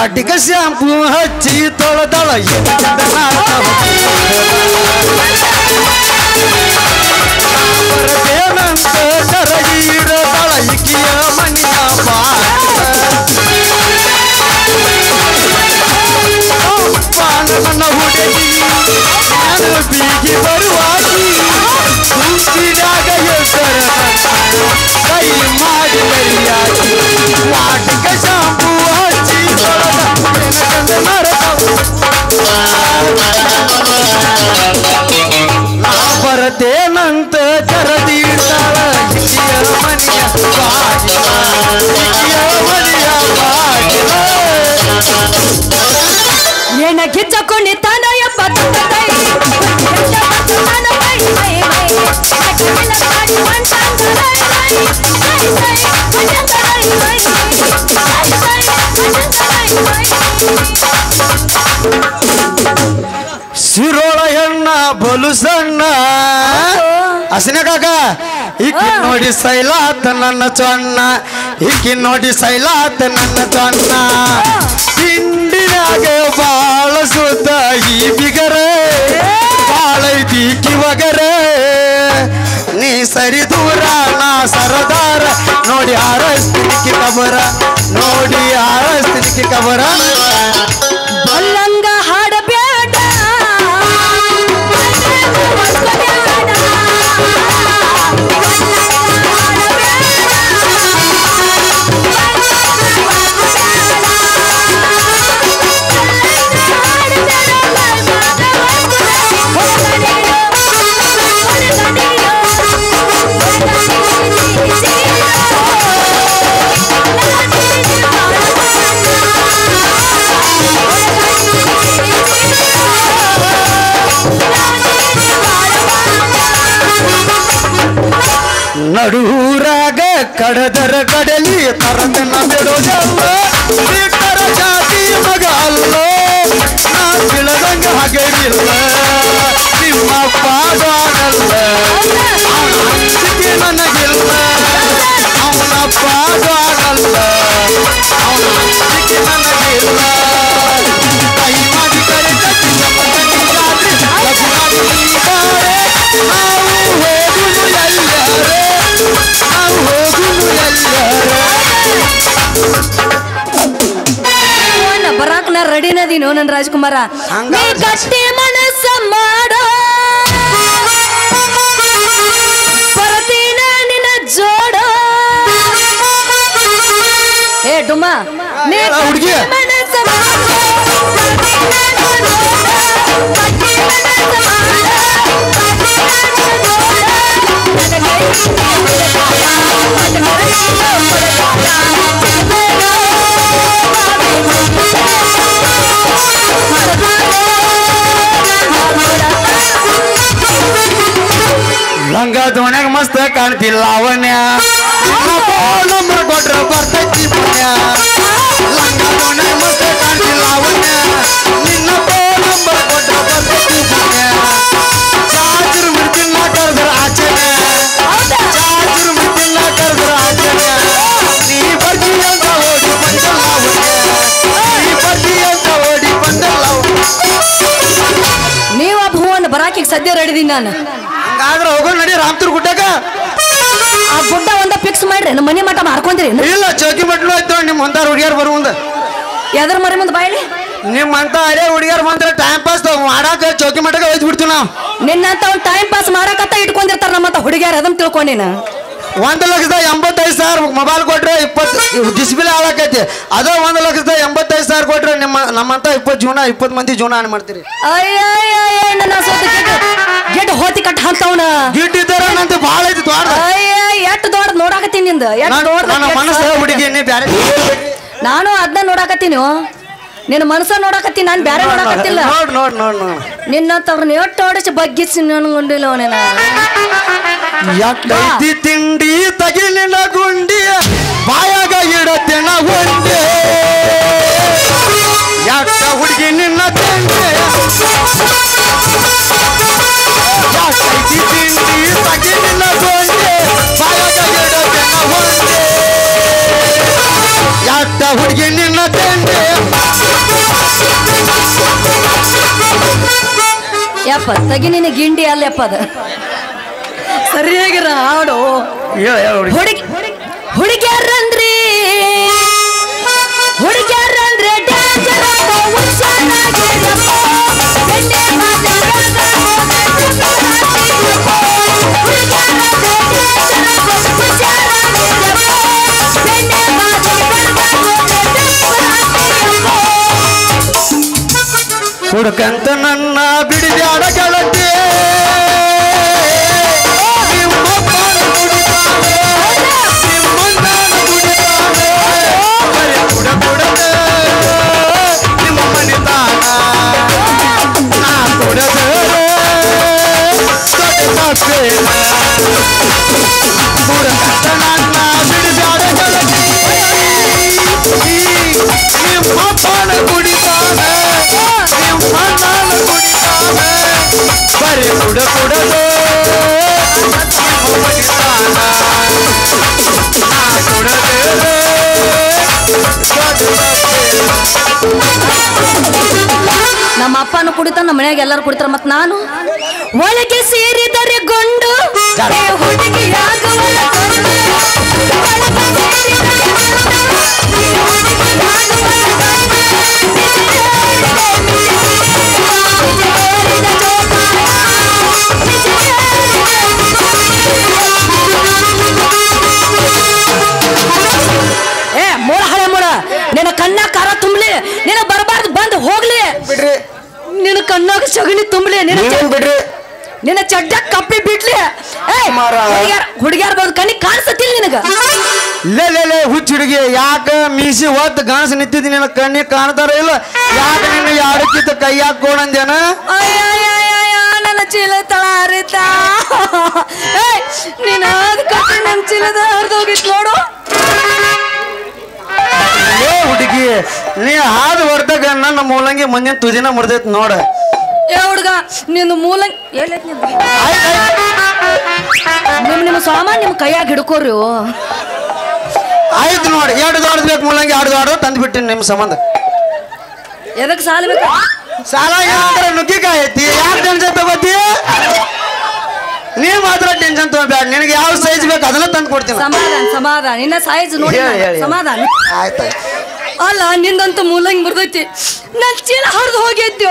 ವಾಟಿಕ shampoo ಹಚ್ಚಿ ತೊಳೆದಳ ಬರದೇನಂತ ಕರಗಿಡದಳ ಇಕಿಯ ಮನಿಯ ನನ್ನ ಹುಡುಗಿ ನಾನು ಬೀಗಿ ಬರುವಾಗಿ ಗುಂಪಿನಾಗ ಹೆಸರ ಕೈ ಮಾಡಿ ಮರಿಯಾಗಿ ವಾಟಿಕ ಶಾಂಪು ಹಚ್ಚಿ ತೊಳೆದ ನಾ ಬರತೇನಂತ ಕರದಿಡ್ತಾಳ ಇಕಿಯ ಮನಿಯ ಬಾಗಿಲ ಇಕಿಯ ಮನಿಯ ಬಾಗಿಲ ಏನ ಗಿಚ್ಚಕೊಂಡಿ ತಾನ ಎಂಬ ಕೈ ಸಿರೋಳ ಹೆಣ್ಣ ಬಲು ಸಣ್ಣ ಹಸಿನ ಕಾಕ ಈಕಿ ನೋಡಿ ಸೈಲಾತ ನನ್ನ ಚೊಣ್ಣ ಈಕಿ ನೋಡಿ ಸೈಲಾತ ನನ್ನ ಚೊಣ್ಣ ತಿಂಡಿನಾಗ ಬಾಳ ಸುತ್ತ ಈ ಬಿಗರೆ ಬಾಳೈತಿ ಕಿವಗರೆ ನೀ ಸರಿ ದೂರ ನಾ ಸರದಾರ ನೋಡಿ ಆರಸ್ತಿನಿಕಿ ಕಬರ ನೋಡಿ ಆರಸ್ತಿನಿಕಿ ಕಬರ ಬಲ್ಲಂಗ ಹಾಡಬೇಡ ನಡೂರಾಗ ಕಡದರ ಕಡಲಿ ತರತನ ಬಿಡೋದಲ್ಲ ಬಿಟ್ಟರ ಜಾತಿ ಮಗ ಅಲ್ಲ ನಾ ತಿಳಿದಂಗ ಹಗರಿಲ್ಲ ನಿಮ್ಮ ಪಾದಾಗಲ್ಲ ಅವನ ಹಂಚಿಕೆ ನನಗಿಲ್ಲ ಅವನ ಪಾದಾಗಲ್ಲ ಅವನ ಹಂಚಿಕೆ ನನಗಿಲ್ಲ ಕೈ ಮಾಡಿ ಕರೆ ಕಟ್ಟಿ ನಮ್ಮ ಕಣ್ಣಿಗಾದ್ರೆ ಲಘುವಾಗಿ ನೀವಾರೆ. ನಾವು ಹೋಗುನು ಎಲ್ಲಾರೆ ನಾವು ಹೋಗುನು ಎಲ್ಲಾರೆ ಬರಾಕ್ ನಾ ರೆಡಿನದೀನು ನನ್ ರಾಜ್ಕುಮಾರ ಹಂಗ ನೀ ಗಟ್ಟಿ ಮನಸ್ಸ ಮಾಡೋ ಬರ್ತೀನ ನಿನ್ನ ಜೋಡ ಏ ಡುಮ್ಮ ನೀ ಹೇಳ ಹುಡ್ಗಿ. ಗಟ್ಟಿ ಮನಸ್ಸ ಮಾಡೋ, ಬರ್ತೀನ ನಿನ್ನ ಜೋಡ, ಗಟ್ಟಿ ಮನಸ್ಸ ಮಾಡೋ, ಬರ್ತೀನ ನಿನ್ನ ಜೋಡ. ನನಗೆ ಲಂಗ ದೋಣ್ಯಾಗ ಮಸ್ತ್ ಕಾಣ್ತಿಲ್ಲ ಅವನ್ಯ ನಂಬರ್ ಕೊಟ್ರ ಬರ್ತೈತಿ ಪುಣ್ಯ ಲಂಗ ದೋಣ್ಯಾಗ ಮಸ್ತ್ ಕಾಣ್ತಿಲ್ಲ ಅವನ್ಯ ನಿನ್ನ ನಂಬರ್ ಕೊಟ್ರ ಬರ್ತೈತಿ ಪುಣ್ಯ ಚಾಚರು ಮಿರ್ತಿಲ್ಲ ಕರೆದ್ರ ಆಚರಣೆ ಚಾಚರು ಮಿರ್ತಿಲ್ಲ ಕರೆದ್ರ ಆಚರಣೆ ನೀ ಬರ್ತಿ ಅಂತ ಓಡಿ ಬಂದಲ್ಲ ಅವನ್ಯ ನೀ ಬರ್ತಿ ಅಂತ ಓಡಿ ಬಂದಲ್ಲ ಅವನ್ಯ ನೀವ ಭುವನ್ ಬರಾಕಿಗೆ ಸದ್ಯ ರೆಡಿದೀನಿ ನಾನು ಹಂಗಾದ್ರೆ ಹೋಗೋಣ ನಡಿ ರಾಮತೂರ್ ಗುಡ್ಡಕ್ಕ ಆ ಗುಡ್ಡ ಒಂದ ಫಿಕ್ಸ್ ಮಾಡ್ರಿ ನಮ್ಮ ಮನೆ ಮಠ ಮಾರ್ಕೊಂಡ್ರಿ ಇಲ್ಲ ಚೌಕಿ ಮಟ್ಲು ಆಯ್ತು ನಿಮ್ಮ ಹೊಂದಾರ ಹುಡುಗಿಯರ್ ಬರು ಮುಂದೆ ಎದ್ರ ಮರಿ ಮುಂದೆ ಬಾಯ್ಲಿ ನಿಮ್ಮಂತ ಅರೇ ಹುಡುಗಿಯರ್ ಬಂದ್ರೆ ಟೈಮ್ ಪಾಸ್ ಮಾಡಾಕ ಚೌಕಿ ಮಟ್ಟಕ್ಕೆ ಒಯ್ದು ಬಿಡ್ತೀವಿ ನಾವು ನಿನ್ನಂತ ಅವ್ನು ಟೈಮ್ ಪಾಸ್ ಮಾಡಕತ್ತ ಇಟ್ಕೊಂಡಿರ್ತಾರ ನಮ್ಮಂತ ಹುಡುಗಿಯರ್ ಅದನ್ನ ತಿಳ್ಕೊಂಡಿನ ಒಂದು ಲಕ್ಷದ ಎಂಬತ್ತೈದು ಸಾವಿರ ಮೊಬೈಲ್ ಕೊಟ್ರೆ ಇಪ್ಪತ್ತು ಡಿಸ್ಪ್ಲೇ ಹಾಳಾಕೈತಿ ಅದೋ ಒಂದು ಲಕ್ಷದ ಎಂಬತ್ತೈದು ಸಾವಿರ ಕೊಟ್ರೆ ನಿಮ್ಮ ನಮ್ಮಂತ ಇಪ್ಪತ್ತು ಜೀವನ ಇಪ್ಪತ್ತು ಮಂದಿ ಜೀವನ ಹಾಳು ಮಾಡ್ತೀರಿ ಅಯ್ಯ ನನ್ನ ಸೋತ ಗೆಡ್ ಗೆಡ್ ಹೋತಿ ಕಟ್ಟ ಅಂತವನ ಗಿಡ್ ಇದ್ದಾರ ನಂತ ಭಾಳ ಐತಿ ದ್ವಾರ ಅಯ್ಯ ಎಷ್ಟ್ ದೊಡ್ಡ ನೋಡಾಕತ್ತೀನಿ ನಿಂದ ಎಷ್ಟ್ ದೊಡ್ಡ ನನ್ನ ಮನಸ್ಸು ಹುಡುಗಿ ನೀ ಬ್ಯಾರೆ ನಾನು ಅದನ್ನ ನೋಡಾಕತ್ತೀನಿ ನಿನ್ನ ಮನಸ್ಸ ನೋಡಾಕತ್ತೀನಿ ನಾನು ಬ್ಯಾರೆ ನೋಡಾಕತ್ತಿಲ್ಲ ನೋಡ್ ನೋಡ್ ನೋಡ್ ನೋಡ್ ನಿನ್ನಂತವ್ರನ್ನ ಎಷ್ಟು ಹೊಡಿಸಿ ಬಗ್ಗಿಸಿ ನನ್ಗೊಂಡಿಲ್ಲ ಅವನೇನ ಎಟ್ಟೈತಿ ತಿಂಡಿ ತಗಿಲಿನ ಗುಂಡಿ ಬಾಯಾಗ ಇಡತ್ತೇನ ಒಂದೇ ಯಾಕ ಹುಡುಗಿ ನಿನ್ನ ತಂದೆ ಯಾಕೈತಿ ತಿಂಡಿ ತಗಿಲಿನ ಗುಂಡಿ ಬಾಯಾಗ ಇಡತ್ತೇನ ಒಂದೇ ಯಾಕ ಹುಡುಗಿ ನಿನ್ನ ತಂದೆ ಅಲ್ಲಪ್ಪ ತಗಿ ನಿನ್ನ ಗಿಂಡಿ ಅಲ್ಲಪ್ಪ ಅದ ಸರಿಯಾಗಿರ ಹಾಡು ಹೇಳ ಹೇಳ ಹುಡುಗಿ ಹುಡುಗಿ ಹುಡುಗ್ಯಾರಂದ್ರಿ ಹುಡುಗ್ಯಾರಂದ್ರೆ danger ಅಪ್ಪ, ಹುಷಾರಾಗಿರಪ್ಪ. ಎಣ್ಣೆ ಮಾತಾಡೋದು ಹುಡುಗ್ಯಾರಂದ್ರೆ danger ಅಪ್ಪ, ಹುಷಾರಾಗಿರಪ್ಪ. ಎಣ್ಣೆ ಮಾತಾಡೋದು ಹುಡುಕಂತ ನನ್ನ ಬಿಡಿದ್ಯಾಡ ಗೆಳತಿ ನಿಮ್ಮಪ್ಪನ ಕುಡಿತಾನೆ, ನಿಮ್ಮಣ್ಣನ ಕುಡಿತಾನೆ, ಬರೀ ಕುಡ ಕುಡದೆ ನಿಮ್ಮ ಮನಿತಾನ. ನಾ ಕುಡದೆ ದೊಡ್ಡ ತಪ್ಪೇನ. ಹುಡುಕಂತ ನನ್ನ ಬಿಡಿದ್ಯಾಡ ಗೆಳತಿ ನಿಮ್ಮಪ್ಪನ ಕುಡಿತಾನೆ ನಿಮ್ಮಣ್ಣನ ಕುಡಿತಾನೆ ಬರೀ ಕುಡ ಕುಡದೆ ನಿಮ್ಮ ಮನಿತಾನ. ನಾ ಕುಡದೆ ದೊಡ್ಡ ತಪ್ಪೇನ. ನಮ್ಮ ಅಪ್ಪನು ಕುಡಿತಾನ ನಮ್ಮ ಮನ್ಯಾಗ ಎಲ್ಲರೂ ಕುಡಿತಾರ ಮತ್ ನಾನು ಒಳಗೆ ಸೇರಿದರೆ ಗೊಂಡು ಏ ಹುಡುಗಿಯಾಗುವಳ ಗಂಡು. ಒಳಗೆ ಸೇರಿದರೆ ಗೊಂಡು, ಈ ಹುಡುಗಿಯಾಗುವಳ ಗಂಡು. ನಿಜ ಜೋಪಾನ, ನಿಜ ಏ ಮೂಳ ಹಳೆ ಮೂಳ ನಿನ್ನ ಕಣ್ಣ ಕಾರ ತುಂಬಲಿ ನಿನ್ನ ಬರಬಾರ್ದು ಬಂದು ಹೋಗ್ಲಿ ಬಿಡ್ರಿ ನಿನ್ನ ಕಣ್ಣಾಗ ಸಗಣಿ ತುಂಬಲಿ ನಿನ್ನ ಚ- ನೀವೇನ್ ಬಿಡ್ರಿ ನಿನ್ನ ಚಡ್ಡ ಕಪ್ಪಿ ಬಿಡ್ಲಿ ಏ ಮಾರ. ಹುಡುಗ್ಯಾರ ಹುಡುಗ್ಯಾರ ಬಂದು ಕಣ್ಣಿಗೆ ಕಾಣಿಸತಿಲ್ಲ ನಿನಗ ಲೇ ಲೇ ಲೇ ಹುಚ್ಚ ಹುಡುಗಿ ಯಾಕ ಮೀಸಿ ಹೊತ್ತು ಗಾಣಸ್ ನಿಂತಿದ್ದೀನಿ ನಿನ್ನ ಕಣ್ಣಿಗೆ ಕಾಣ್ತಾರ ಇಲ್ಲ ಯಾಕ ನಿನ್ನ ಯಾಡಕ್ಕಿತ್ತ ಕೈ ಹಾಕೋಣಂದೇನ ಅಯ್ಯಯ್ಯಯ್ಯಯ್ಯ, ನನ್ನ ಚೀಲ ತಳ ಹರಿತ ಏ ನೀನು ಅದ್ ಕಟ್ಟಿ ನನ್ನ ಚೀಲದ ಹರಿದೋಗಿತ್ತು ನೋಡು ಏ ಹುಡುಗಿ ನೀ ಹಾದು ಹೊಡ್ದಾಗ ನನ್ನ ಮೂಲಂಗಿ ಮುಂದಿನ ತುದಿನ ಮುರಿದೈತಿ ನೋಡ ಏ ಹುಡುಗ ನಿನ್ನ ಮೂಲ ಎಲ್ಲೈತ್ ನಿಂದು? ನಿಮ್ ನಿಮ್ಮ ಸಾಮಾನ್ ನಿಮ್ಮ ಕೈಯಾಗ ಹಿಡ್ಕೋರಿ ಆಯ್ತು ನೋಡಿ ಎರಡು ದೊಡ್ಡ ಬೇಕು ಮೂಲಂಗಿ ಎರಡು ದೊಡ್ಡ ತಂದು ಬಿಟ್ಟಿನಿ ನಿಮ್ಮ ಸಂಬಂಧ ಎದಕ್ ಸಾಲ ಬೇಕಾ ಸಾಲ ಏನಂದ್ರೆ ನುಗ್ಗಿಕಾಯಿ ಐತಿ ಯಾಕೆ ಟೆನ್ಷನ್ ತಗೋತಿ ನೀ ಮಾತ್ರ ಟೆನ್ಷನ್ ತಗೋಬೇಡ ನಿನಗೆ ಯಾವ ಸೈಜ್ ಬೇಕು ಅದನ್ನ ತಂದು ಕೊಡ್ತೀನಿ ಸಮಾಧಾನ ಸಮಾಧಾನ ನಿನ್ನ ಸೈಜ್ ನೋಡಿ ಹೇಳಿ, ನಾನು. ಹೇಳಿ. ಸಮಾಧಾನ ಆಯ್ತು ಅಲ್ಲ ನಿಂದಂತೂ ಮೂಲಂಗಿ ಬರ್ದೈತಿ ನನ್ ಚೀಲ ಹರಿದು ಹೋಗೈತ್ಯೋ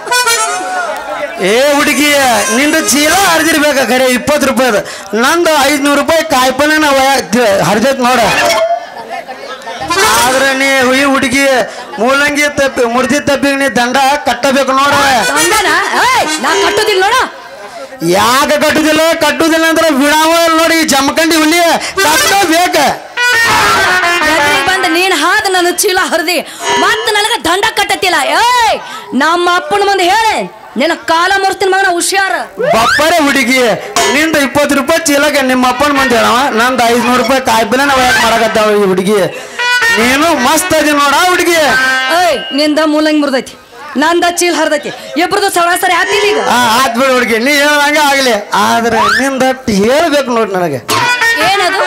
ಏ ಹುಡುಗಿ ನಿಂದು ಚೀಲ ಹರಿದಿರ್ಬೇಕ ಖರೆ ಇಪ್ಪತ್ತು ರೂಪಾಯಿದು ನಂದು ಐದ್ನೂರು ರೂಪಾಯಿ ಕಾಯಿಪಲ್ಲೆ ಹರಿದೈತ್ ನೋಡ ಆದ್ರೆ ನೀ ಈ ಹುಡುಗಿ ಮೂಲಂಗಿ ತಪ್ಪಿ ಮುರ್ದಿ ತಪ್ಪಿಗೆ ನೀ ದಂಡ ಕಟ್ಟಬೇಕು ನೋಡ ತಂದನ ಏಯ್ ನಾ ಕಟ್ಟೋದಿಲ್ಲ ನೋಡ ಯಾಕೆ ಕಟ್ಟುದಿಲ್ಲ ಕಟ್ಟುದಿಲ್ಲ ಅಂದ್ರೆ ಬಿಡಾವ ನೋಡಿ ಈ ಜಮಖಂಡಿ ಹುಲಿ ಕಟ್ಟಬೇಕ ಎದ್ರಿಗೆ ಬಂದ ನೀನ್ ಹಾದ ನನ್ನ ಚೀಲ ಹರಿದಿ ಮತ್ತ ನನಗ ದಂಡ ಕಟ್ಟತಿಲ್ಲ ಏಯ್ ನಮ್ಮ ಅಪ್ಪನ ಮುಂದೆ ಹೇಳಿ ನಿನ್ನ ಕಾಲ ಮುರ್ತಿನ ಮಗನ ಹುಷಾರ ಬಪ್ಪರೆ ಹುಡುಗಿ ನಿಂದ ಇಪ್ಪತ್ತು ರೂಪಾಯಿ ಚೀಲಕ್ಕೆ ನಿಮ್ಮ ಅಪ್ಪನ ಮಂದಿ ಹೇಳವ ನಂದು ಐದ್ನೂರು ರೂಪಾಯಿ ಕಾಯಿಪಲ್ಲೆ ನಾವು ಯಾಕೆ ಮಾಡಕತ್ತಾವ ಈ ಹುಡುಗಿ ನೀನು ಮಸ್ತ್ ಅದಿ ನೋಡ ಹುಡುಗಿ ಏಯ್ ನಿಂದ ಮೂಲಂಗಿ ಮುರ್ದೈತಿ ನಂದ ಚೀಲ ಹರಿದೈತಿ ಇಬ್ರದು ಸರಾಸರಿ ಆಗ್ತಿಲ್ಲ ಈಗ ಆ ಆತ್ ಬಿಡು ಹುಡುಗಿ ನೀ ಹೇಳಂಗ ಆಗ್ಲಿ ಆದ್ರೆ ನಿಂದ ಹೇಳ್ಬೇಕು ನೋಡಿ ನನಗೆ ಏನದು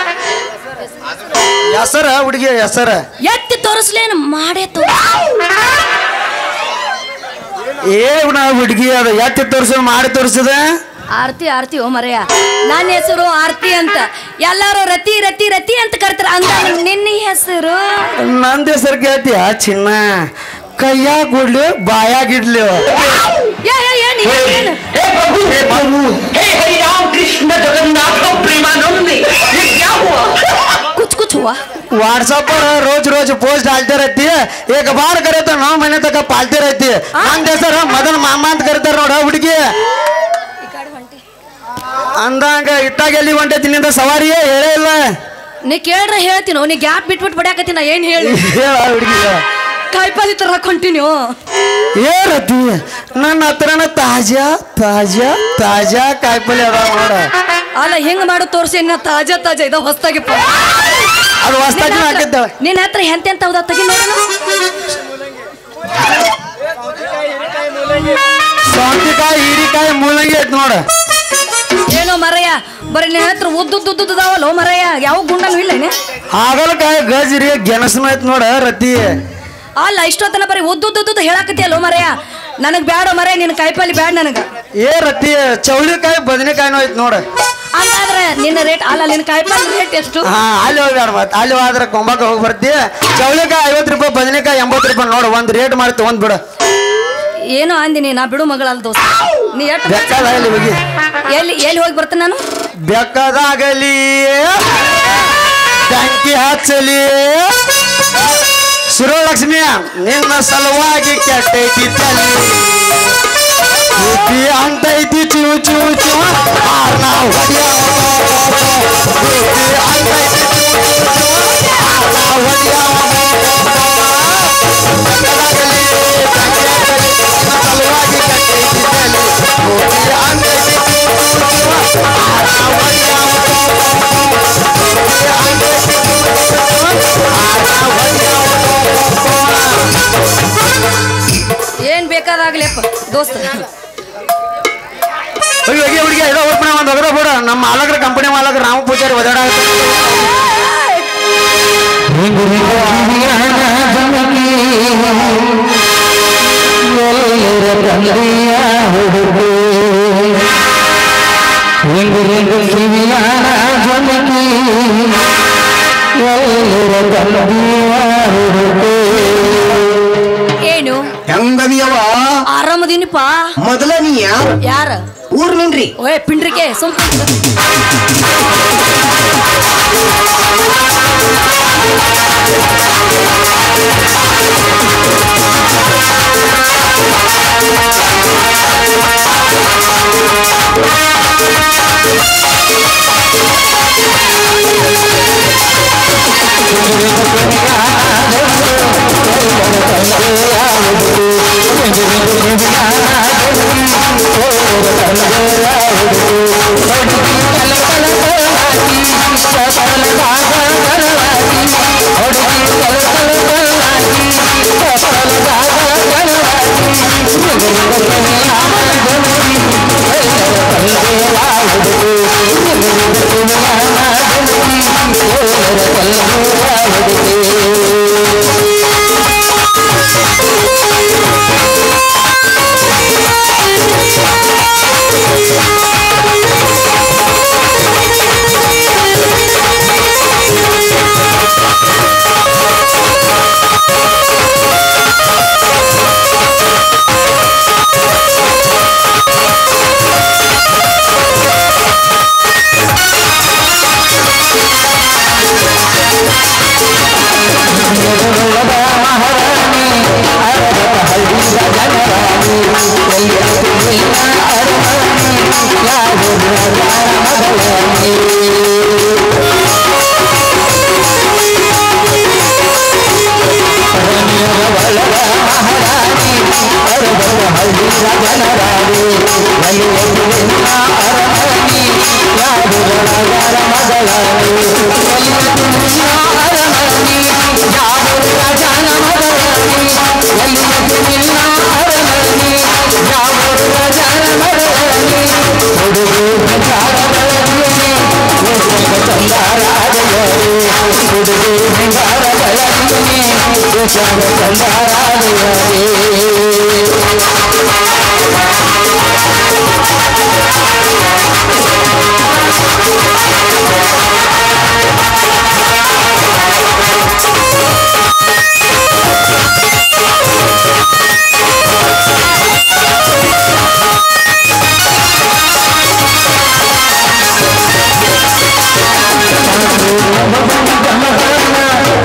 ಹೆಸರ ಹುಡುಗಿ ಹೆಸರ ಎತ್ತಿ ತೋರಿಸ್ಲೇನು ಮಾಡೇ ತೋ ಏನ ಹುಡುಗಿ ಅದು ಎತ್ತಿ ತೋರಿಸ ಮಾಡಿ ತೋರಿಸಿದ ಆರ್ತಿ ಆರ್ತಿ ಓ ಮರೆಯ ನನ್ನ ಹೆಸರು ಆರ್ತಿ ಅಂತ ಎಲ್ಲಾರು ರತಿ ರತಿ ರತಿ ಅಂತ ಕರಿತಾರ ಅಂದ ನಿನ್ನ ಹೆಸರು ನಂದ ಹೆಸರು ಕೇಳ್ತೀಯ ಚಿನ್ನ ಕೈಯಾಗ ಕೊಡ್ಲಿ ಬಾಯಾಗಿಡ್ಲಿ ಏ ಏ, ಏನ್ ಏನ್, ಏನ್ हे प्रभु हे प्रभु हे हरि राम कृष्ण जगन्नाथ प्रेमानंद ये क्या हुआ ಕುಚ್ ಕುಚ್ ಹೂವ ವಾಟ್ಸಪ್ ರೋಜ್ ರೋಜ್ ಪೋಸ್ಟ್ ಹಾಲ್ತಾ रहती एक बार करे तो नौ महीने तक पालते रहती है ನಂದ ಹೆಸರು ಮದನ್ ಮಾಮ ಅಂತ ಕರಿತಾರ ನೋಡ ಹುಡುಗಿ ಅಂದಂಗ ಇಟ್ಟಾಗ ಎಲ್ಲಿ ಹೊಂಟೈತಿ ನಿಂದ ಸವಾರಿಯೇ ಹೇಳೇ ಇಲ್ಲ ನೀ ಕೇಳ್ರೆ ಹೇಳ್ತೀನೋ ನೀ ಗ್ಯಾಪ್ ಬಿಟ್ಬಿಟ್ಟು ಬಡ್ಯಾಕತ್ತೀನಿ ನಾ ಏನ್ ಹೇಳಿ ಹೇಳ ಹುಡುಗಿ ಕಾಯಿಪಲ್ಲೆ ತರ ಕಂಟಿನ್ಯೂ ಏನತಿ ನನ್ನ ಹತ್ರನ ತಾಜಾ ತಾಜಾ ತಾಜಾ ಕಾಯಿಪಲ್ಲೆ ಅದಾವ ನೋಡ ಅಲ್ಲ ಹೆಂಗ್ ಮಾಡು ತೋರ್ಸಿ ಇನ್ನ ತಾಜಾ ತಾಜಾ ಇದ ಹೊಸ್ತಾಗಿ ಅದು ಹೊಸ್ತಾಗಿ ಹಾಕಿದ್ದಾಳೆ ನಿನ್ನ ಹತ್ರ ಎಂತೆಂತ ಹೌದಾ ತೆಗಿ ನೋಡೋಣ ಸೌಂತಿಕಾಯಿ ಹೀರಿಕಾಯಿ ಮೂಲಂಗಿ ಐತಿ ನೋಡ ಏನೋ ಮರಯ್ಯ ಬರೀ ನಿನ್ನ ಹತ್ರ ಉದ್ದುದ್ದು ಉದ್ದುದ್ದಾವಲ್ಲ ಮರಯ್ಯ ಯಾವ ಗುಂಡನು ಇಲ್ಲ ಏನೇ? ಹಾಗಲಕಾಯಿ ಗಜ್ರಿ ಗೆಣಸನ ಐತಿ ನೋಡ ರತಿ ಅಲ್ಲ ಇಷ್ಟೊತ್ತನ ಬರೀ ಉದ್ದುದ್ದು ಉದ್ದುದ್ದು ಹೇಳಾಕತಿಯಲ್ಲ ಮರಯ್ಯ ನನಗ್ ಬ್ಯಾಡ ಮರೆ ನಿನ್ ಕಾಯಿಪಲ್ಲೆ ಬ್ಯಾಡ ನನಗ ಏ ರತಿ ಚೌಳಿಕಾಯಿ ಬದನೆಕಾಯಿನೂ ಐತ್ ನೋಡ ಹಂಗಾದ್ರೆ ನಿನ್ನ ರೇಟ್ ಅಲ್ಲ ನಿನ್ನ ಕಾಯಿಪಲ್ಲೆ ರೇಟ್ ಎಷ್ಟು ಹಾ ಅಲ್ಲಿ ಹೋಗ್ಬೇಡ ಮತ್ ಅಲ್ಲಿ ಹೋದ್ರೆ ಕೊಂಬಾಕ ಹೋಗಿ ಬರ್ತಿ ಚೌಳಿಕಾಯಿ ಐವತ್ತು ರೂಪಾಯಿ ಬದನೆಕಾಯಿ ಎಂಬತ್ತು ರೂಪಾಯಿ ನೋಡು ಒಂದ್ ರೇಟ್ ಮಾಡಿ ತಗೊಂಡ್ ಬಿಡು ಏನು ಅಂದಿನಿ ನಾ ಬಿಡು ಮಗಳಲ್ಲ ದೋಸ್ತ ನೀ ಎಷ್ಟು ಬೆಕ್ಕದಾಗಲಿ ಹೋಗಿ ಎಲ್ಲಿ ಎಲ್ಲಿ ಹೋಗಿ ಬರ್ತೀನಿ ನಾನು ಬೆಕ್ಕದಾಗಲಿ ಬೆಂಕಿ ಹಚ್ಚಲಿ ಸುರಲಕ್ಷ್ಮಿ ನಿನ್ನ ಸಲುವಾಗಿ ಕೆಟ್ಟೈತಿ ತಲೆ ಬುದ್ಧಿ ಅಂತೈತಿ ಚೂ ಚೂ ಚೂ ಆರ್ನ ಹೊಡಿಯಾವ. ಬುದ್ಧಿ ಅಂತೈತಿ ಚೂ ಚೂ ಚೂ ಆರ್ನ ಹೊಡಿಯಾವ. ಬೆಕ್ಕದಾಗಲಿ, ಬೆಂಕಿ ಹಚ್ಚಲಿ, ನಿನ್ನ ಸಲುವಾಗಿ ಕೆಟ್ಟೈತಿ ತಲೆ. ಬುದ್ಧಿ ಅಂತೈತಿ ಚೂ ಚೂ ಚೂ ಆರ್ನ ಹೊಡಿಯಾವ. ಬುದ್ಧಿ ಅಂತೈತಿ ಚೂ ಚೂ ಚೂ ಆರ್ನ ಹೊಡಿಯಾವ. ಏನ್ ಬೇಕಾದಾಗ್ಲಿಪ್ಪ ದೋಸ್ತ ಹೋಗಿ ಹೋಗಿ ಹುಡುಗಿ ಐದೋ ಓಪನ್ ಒಂದು ಒಗದ ಬಿಡ ನಮ್ಮ ಮಾಲಕರ ಕಂಪನಿ ಮಾಲಕರು ರಾಮ ಪೂಜಾರಿ ಒದಾಡ ಏನು ಹೆಂಗದಿಯವ ಆರಾಮದೀನಿಪ್ಪ ಮೊದಲ ನೀ ಯಾರ ಊರ್ ನಿನ್ರಿ ಓಯ್ ಪಿಂಡ್ರಿಕೆ ಸುಮ್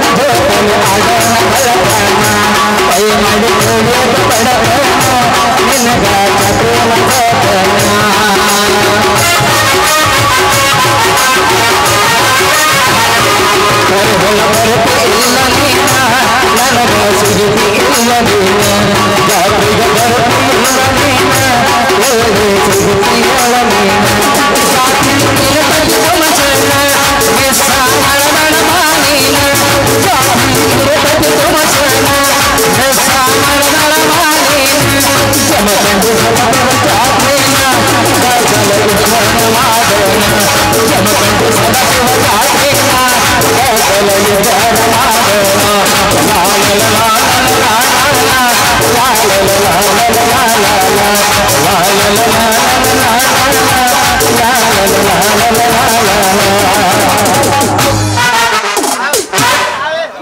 ಕೈ ಮಾಡಿ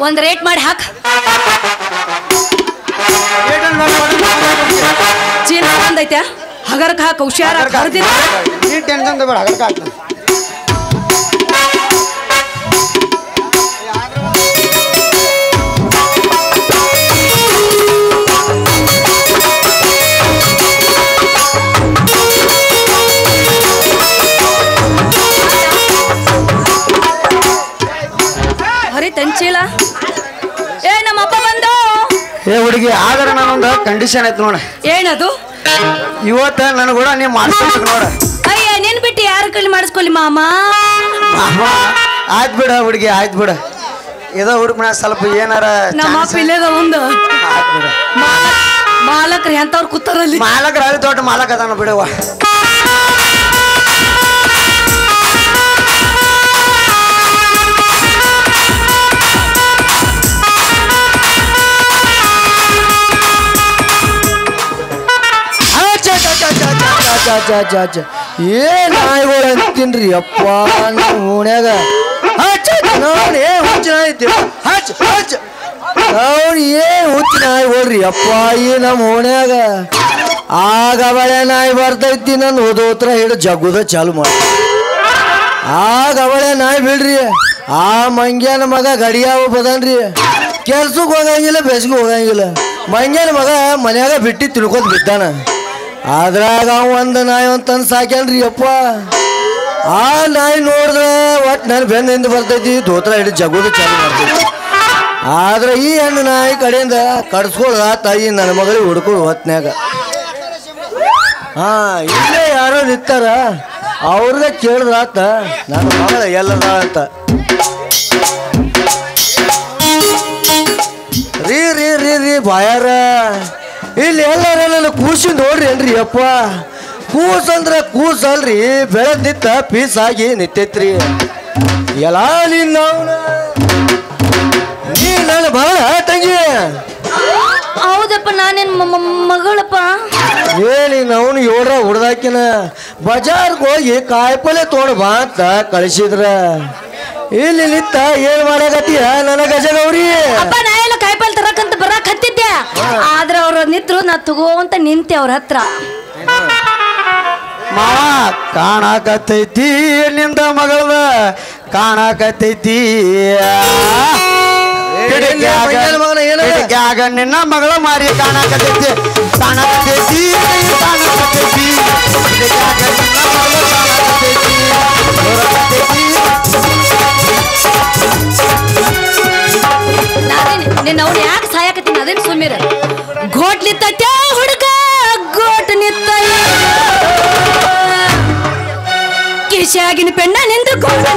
ಒಂದ್ ರೇಟ್ ಮಾಡಿ ಹಾಕ್ ಚೀನ ಬಂದೈತೆ ಹಗರಕ್ ಹಾಕ ಹುಷಾರ ಕರ್ದಿನ ನೀ ಟೆನ್ಷನ್ ತಗೋಬೇಡ ಹಗರ್ಕ ಹಾಕ್ತಾನೆ ಹರಿ ತಂಚೀಲ ಏ ನಮ್ಮ ಅಪ್ಪ ಬಂದು ಏ ಹುಡುಗಿ ಆದ್ರೆ ನಾನೊಂದು ಕಂಡೀಷನ್ ಐತೆ ನೋಡ ಏನದು ಇವತ್ತ ನನ್ ಕೂಡ ನೀ ಮಾಡ್ಸ್ಬೇಕು ನೋಡ ಅಯ್ಯ ನಿನ್ ಬಿಟ್ಟು ಯಾರ ಕೈಲಿ ಮಾಡಿಸ್ಕೊಲಿ ಮಾಮ ಅಮ್ಮ ಆಯ್ತು ಬಿಡ ಹುಡುಗಿ ಆಯ್ತು ಬಿಡ ಇದೋ ಹುಡುಗ ಸ್ವಲ್ಪ ಏನಾರ ನಮ್ಮ chance- ಅಪ್ಪ ಇಲ್ಲದ ಒಂದು ಆಯ್ತ್ ಬಿಡ ಮಾಲಕ್ರಿ ಎಂತವ್ರು ಕೂತಾರಲ್ಲಿ ಮಾಲಕ ರವಿ ತೋಟ ಮಾಲಕ ಅದಾನ ಬಿಡವ ಏನ್ ನಾಯಿಗಳು ಅಂತೀನ್ರಿ ಅಪ್ಪ ನಮ್ಮ ಓಣ್ಯಾಗ ಹಚ್ಚ ನೋಡ್ ಏನ್ ಹುಚ್ಚ ನಾಯಿ ಹಚ್ಚ ಹಚ್ಚ ಅವ್ರು ಏನ್ ಹುಚ್ಚ ನಾಯಿಗಳ್ರಿ ಅಪ್ಪ ಈ ನಮ್ಮ ಓಣ್ಯಾಗ ಆಗ ಅವಳೆ ನಾಯಿ ಬರ್ತೈತಿ ನನ್ನ ಓದೋತ್ರ ಹಿಡಿದು ಜಗ್ಗುದ ಚಾಲು ಮಾಡಿ ಆಗ ಅವಳೆ ನಾಯಿ ಬಿಡ್ರಿ ಆ ಮಂಗ್ಯಾನ ಮಗ ಗಡಿಯಾವ ಬದನ್ರಿ ಕೆಲ್ಸಕ್ಕೆ ಹೋಗಂಗಿಲ್ಲ ಬೇಸಿಗೆ ಹೋಗಂಗಿಲ್ಲ ಮಂಗ್ಯಾನ ಮಗ ಮನ್ಯಾಗ ಬಿಟ್ಟು ತಿಳ್ಕೊತ ಬಿದ್ದಾನ ಅದ್ರಾಗ ಅವ ಒಂದು ನಾಯಿ ಅಂತಂದು ಸಾಕ್ಯಾನ್ರಿ ಅಪ್ಪ ಆ ನಾಯಿ ನೋಡಿದ್ರೆ ಒಟ್ಟು ನನ್ನ ಬೆನ್ನಿಂದ ಬರ್ತೈತಿ ದೋತ್ರ ಹಿಡಿದು ಜಗುದು ಚಾಲು ಮಾಡ್ತೈತಿ ಆದ್ರೆ ಈ ಹೆಣ್ಣು ನಾಯಿ ಕಡೆಯಿಂದ ಕಡ್ಸ್ಕೊಳ್ದ ತಾಯಿ ನನ್ನ ಮಗಳಿಗೆ ಹುಡ್ಕೊಂಡು ಹೊತ್ನ್ಯಾಗ ಹಾ ಇಲ್ಲೇ ಯಾರೋ ನಿಂತಾರ ಅವ್ರಿಗೆ ಕೇಳಿದ್ರಾತ ನನ್ನ ಮಗಳ ಎಲ್ಲದ ಅಂತ ರೀ ರೀ ರೀ ರೀ ಬಾಯಾರ ಇಲ್ಲಿ ಎಲ್ಲಾರ ನನ್ನ ಕೂಸಿ ನೋಡ್ರಿ ಏನ್ರಿ ಅಪ್ಪ ಕೂಸ್ ಅಂದ್ರ ಕೂಸ್ ಅಲ್ರಿ ಬೆಳೆದ್ ನಿತ್ತ ಪೀಸ್ ಆಗಿ ನಿಂತೈತ್ರಿ ಎಲ್ಲ ನೀನ್ ಅವ್ನ ನೀ ನನ್ನ ಮಗಳ ತಂಗಿ ಹೌದಪ್ಪ ನಾನೇನ್ ಮ- ಮ- ಮಗಳಪ್ಪ ಏನಿನ್ ಅವನು ಏಳ್ರ ಹುಡ್ದಾಕಿನ ಬಜಾರ್ಗೆ ಹೋಗಿ ಕಾಯಿಪಲ್ಲೆ ತೊಗೊಂಡು ಬಾ ಅಂತ ಕಳಿಸಿದ್ರ ಇಲ್ಲಿ ನಿತ್ತ ಏನ್ ಮಾಡಕತ್ತೀಯ ನನ್ನ ಗಜಗೌರಿ ಅಪ್ಪ ನಾ ಎಲ್ಲ ಕಾಯಿಪಲ್ಲೆ ತರಕಂತ ಬರಾಕ್ ಹತ್ತಿದ್ದೆ ಆದ್ರ ಅವ್ರ ನಿತ್ರು ನಾ ತಗೋಂತ ನಿಂತೆ ಅವ್ರ ಹತ್ರ ಮಾವ ಕಾಣಕತ್ತೈತಿ ನಿಂದ ಮಗಳದ ಕಾಣಕತ್ತೈತಿ ಏ, ಮಂಗ್ಯಾನ ಮಗನ ಏನ? ಪಿಡಿಕ್ಯಾಗ ನಿನ್ನ ಮಗಳ ಮಾರಿ ಕಾಣಕತ್ತೈತಿ ಕಾಣಕತ್ತೈತಿ ಕಾಣಕತ್ತೈತಿ ಪಿಡಿಕ್ಯಾಗ ನಿನ್ನ ಮಗಳ ಕಾಣಕತ್ತೈತಿ ನೋಡಕತ್ತೈತಿ. ನಾನೇನ್ ನಿನ್ನ ಅವ್ನು ಯಾಕೆ ಸಾಯಕತ್ತೀನಿ ಅದೇನ್ ಸುಮ್ಮಿರ ಗೋಟ್ ನಿತ್ತೈತೆ ಹುಡುಗ ಗೋಟ್ ನಿತ್ತ ಕಿಶಾಗಿನ ಪೆಣ್ಣ ನಿಂದು ಗೋಟ್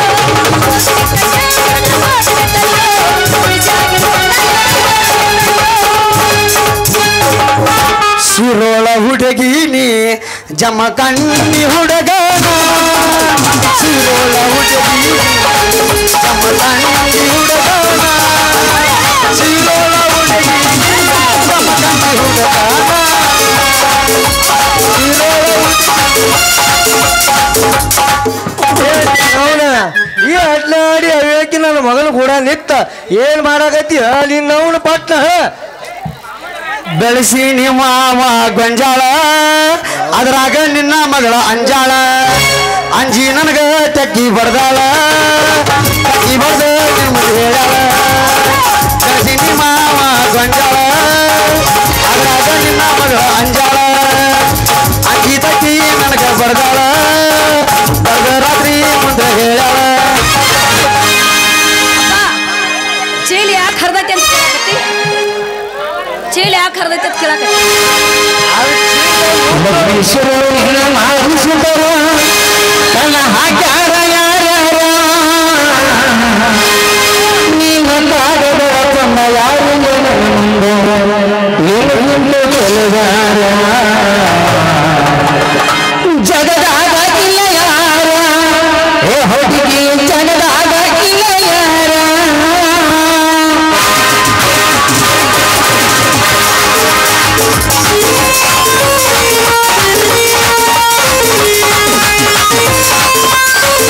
ಶಿರೋಳ ಹುಡುಗಿನಿ ಜಮಕಣ್ಣಿ ಹುಡುಗನ ಶಿರೋಳ ಹುಡುಗಿನಿ ಜಮಕಣ್ಣಿ ಹುಡುಗನ ಶಿರೋಳ ಹುಡುಗಿನಿ ಜಮಕಣ್ಣಿ ಹುಡುಗನ ಅವನ ಈ ಅಡ್ಲಾಡಿ ಅವೇಕಿ ನನ್ನ ಮಗನ ಕೂಡ ನಿತ್ತ ಏನ್ ಮಾಡಕತ್ತೀಯ ನಿನ್ನ ಅವನು ಪಟ್ನ ಬೆಳೆಸಿ ನಿಮ್ಮ ಮಾವ ಗೊಂಜಾಳ ಅದ್ರಾಗ ನಿನ್ನ ಮಗಳ ಅಂಜಾಳ ಅಂಜಿ ನನಗ ತೆಕ್ಕಿ ಬಡ್ದಾಳ ತೆಕ್ಕಿ ಬಡ್ದ ನಿಮ್ಮದು ಹೇಳಾಳ ಬೆಳೆಸಿ ನಿಮ್ಮ ಮಾವ ಗೊಂಜಾಳ ಅದ್ರಾಗ ನಿನ್ನ ಮಗಳ ಅಂಜಾಳ ಅಂಜಿ ತಕ್ಕಿ ನನಗ ಬಡ್ದಾಳ ಬಡ್ದ ರಾತ್ರಿ ಮುಂದೆ ಹೇಳಾಳ ಚೀಲಿ ಯಾಕೆ ಹರ್ದೈತಿ ಅಂತ ಕೇಳಕತ್ತಿ ಚೀಲಿ ಯಾಕೆ ಹರ್ದೈತಿ ಅಂತ ಕೇಳಕತ್ತಿ ಜಗದಾಗ ಇಲ್ಲ ಯಾರ ಏ ಹುಡುಗಿ ಜಗದಾಗ ಇಲ್ಲ ಯಾರ ಆ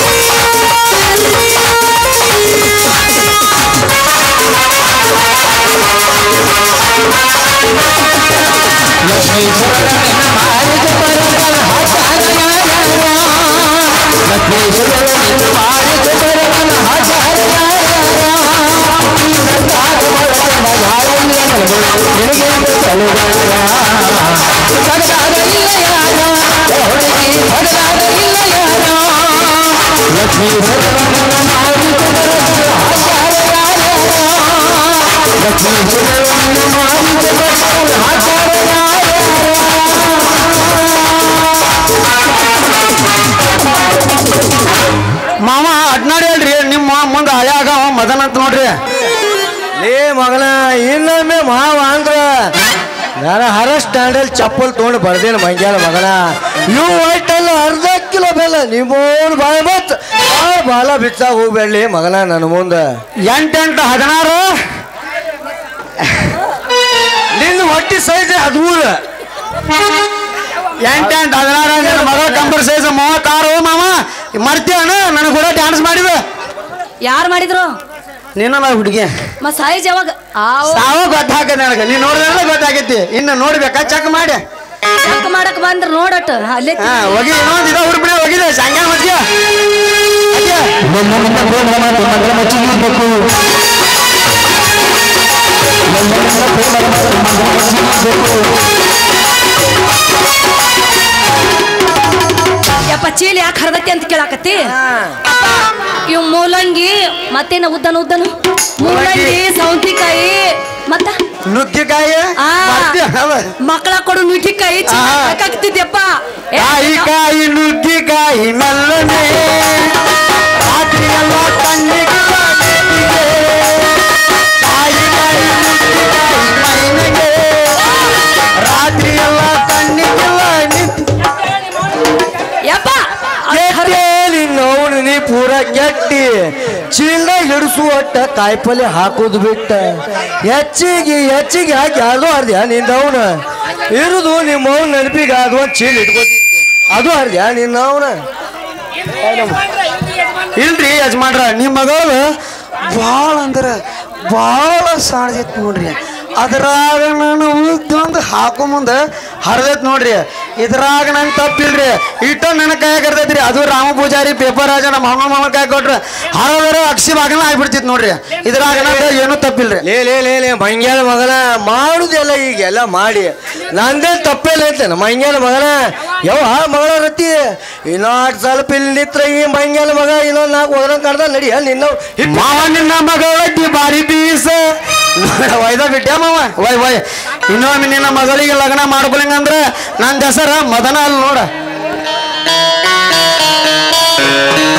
ಮಾವ ಅಡ್ನಾಡಿ ಹೇಳ್ರಿ ನಿಮ್ಮ ಮುಂದೆ ಹಳ್ಯಾಗ ಅವ ಮದನ್ ಅಂತ ನೋಡ್ರಿ ಲೇ ಮಗನ ಇನ್ನೊಮ್ಮೆ ಮಾವ ಅಂದ್ರ ನಾನು ಹರ ಸ್ಟ್ಯಾಂಡಲ್ಲಿ ಚಪ್ಪಲ್ ತೊಗೊಂಡು ಬರ್ದೇನು ಮಂಗ್ಯಾನ ಮಗನ ಇವು ಒಟ್ಟಲ್ಲ ಅರ್ಧ ಕಿಲೋ ಬೆಲ್ಲ ನಿಮ್ಮೋನ್ ಬಾಯ್ ಬತ್ ಬಾಲ ಬಿಚ್ಚಾಗ ಹೋಗ್ಬೇಡ್ಲಿ ಮಗನ ನನ್ನ ಮುಂದೆ ಎಂಟೆಂಟು ಹದಿನಾರು ನಿನ್ನ ಹೊಟ್ಟಿ ಸೈಜ್ ಹದಿಮೂರು ಎಂಟೆಂಟು ಹದಿನಾರು ನಿನ್ನ ಮಗಳ ಕಂಬರ್ ಸೈಜ್ ಮೂವತ್ತಾರು ಮಾವ ಮರ್ತೀವನ ನನಗೆ ಕೂಡ ಡ್ಯಾನ್ಸ್ ಮಾಡಿದ ಯಾರು ಮಾಡಿದ್ರು ನೀನು ನಾ ಹುಡುಗಿ ಮ ಸೈಜ್ ಯಾವಾಗ ಆವ್ ಸಾವ ಗೊತ್ತಾಗತ್ತೆ ನನಗೆ ನೀನು ನೋಡಿದ್ರೆ ಗೊತ್ತಾಗೈತಿ ಇನ್ನು ನೋಡ್ಬೇಕಾ ಚೆಕ್ ಮಾಡಿ ಚೆಕ್ ಮಾಡಕ್ ಬಂದ್ರ ನೋಡಟ್ ಅಲ್ಲೇ ಹಾ ಹೋಗಿ ಇನ್ನೊಂದು ಇದ ಹುಡುಬಿಡಿ ಹೋಗಿದೆ ಸಂಜೆ ಮಜ್ಜಿಗೆ ಅಜ್ಜಿ. ಯಪ್ಪ ಚೀಲ ಯಾಕೆ ಹರ್ದತಿ ಅಂತ ಕೇಳಾಕತ್ತಿ ಇವ್ ಮೂಲಂಗಿ ಮತ್ತೇನ ಉದ್ದನು ಉದ್ದನು ಮೂಲಂಗಿ ಸೌಂತಿಕಾಯಿ ಮತ್ತ ನುಗ್ಗಿಕಾಯಿ ಆ. ಮರ್ತಿ ಅವ. ಮಕ್ಕಳ ಕೊಡು ನುಗ್ಗಿಕಾಯಿ ಆ. ಹಾಕಾಕ್ತಿದ್ಯಪ್ಪ ಕಾಯಿ ಕಾಯಿ ನುಗ್ಗಿಕಾಯಿ ಮೆಲ್ಲನೆ ರಾತ್ರಿ ಎಲ್ಲ ಕಣ್ಣಿಗಿಲ್ಲ ನೆತ್ತಿಗೆ. ಕಾಯಿ ಕಾಯಿ ನುಗ್ಗಿಕಾಯಿ ಮೈನೆಗೆ ರಾತ್ರಿ ಎಲ್ಲ ಕಣ್ಣಿಗಿಲ್ಲ ನಿತ್ತಿ ಯಪ್ಪ ನಿನ್ನವನು ನೀ ಪೂರ ಕೆಟ್ಟಿ ಚೀಲ ಹಿಡಿಸುವಟ್ಟ ಕಾಯಿಪಲ್ಲೆ ಹಾಕೋದು ಬಿಟ್ಟ ಹೆಚ್ಚಿಗೆ ಹೆಚ್ಚಿಗೆ ಹಾಕಿ ಅದು ಅರ್ದ್ಯಾ ನಿಂದವನ ಇರುದು ನಿಮ್ಮವನ ನೆನಪಿಗೆ ಅದು ಒಂದು ಚೀಲ ಇಟ್ಕೋತಿದ್ದೆ ಅದು ಅರ್ದ್ಯಾ ನಿನ್ನವನ ಇಲ್ರಿ ಯಜಮಾನ್ರ ನಿಮ್ಮ ಮಗಳು ಭಾಳ ಅಂದ್ರೆ ಭಾಳ ಸಾಣದೈತಿ ನೋಡ್ರಿ ಅದ್ರಾಗ ನಾನು ಉಳ್ದೊಂದು ಹಾಕೋ ಮುಂದೆ ಹರಿದೈತಿ ನೋಡ್ರಿ ಇದ್ರಾಗ ನಂಗೆ ತಪ್ಪಿಲ್ರಿ ಇಟ್ಟ ನನ್ನ ಕೈಯಾಗ ಹರಿದೈತ್ರಿ ಅದು ರಾಮ ಪೂಜಾರಿ ಪೇಪರ್ ರಾಜ ನಮ್ಮ ಮಾಮ ಮಾಮ ಕೈ ಕೊಟ್ರೆ ಹರದರ ಅಕ್ಷಿ ಭಾಗನ ಆಗ್ಬಿಡ್ತಿತ್ತು ನೋಡ್ರಿ ಇದ್ರಾಗ ನಂಗೆ ಏನೂ ತಪ್ಪಿಲ್ರಿ ಲೇ ಲೇ ಲೇ ಲೇ ಮಂಗ್ಯಾನ ಮಗನ ಮಾಡುದೆಲ್ಲ ಈಗೆಲ್ಲ ಮಾಡಿ ನಂದೇ ತಪ್ಪೇಲ್ಲ ಐತೇನ ಮಂಗ್ಯಾನ ಮಗನ ಯಾವ ಮಗಳ ರತಿ ಇನ್ನೊಂದು ಸ್ವಲ್ಪ ಇಲ್ಲಿ ನಿತ್ರ ಈ ಮಂಗ್ಯಾನ ಮಗ ಇನ್ನೊಂದು ನಾಲ್ಕು ಹೋದ್ರ ಕಡ್ದ ನಡಿ ನಿನ್ನ ಮಾವ ನಿನ್ನ ಮಗಳಜ್ಜಿ ಬಾರಿ ಬೀಸ ಒಯ್ದ ಬಿಟ್ಟೆ ಮಾವ ಒಯ್ ಒಯ್ ಇನ್ನೊಮ್ಮೆ ನಿನ್ನ ಮಗಳಿಗೆ ಲಗ್ನ ಮಾಡ್ಕೊಳಿಂಗಂದ್ರೆ ನನ್ನ ಹೆಸರ ಮದನ ಅಲ್ಲಿ ನೋಡ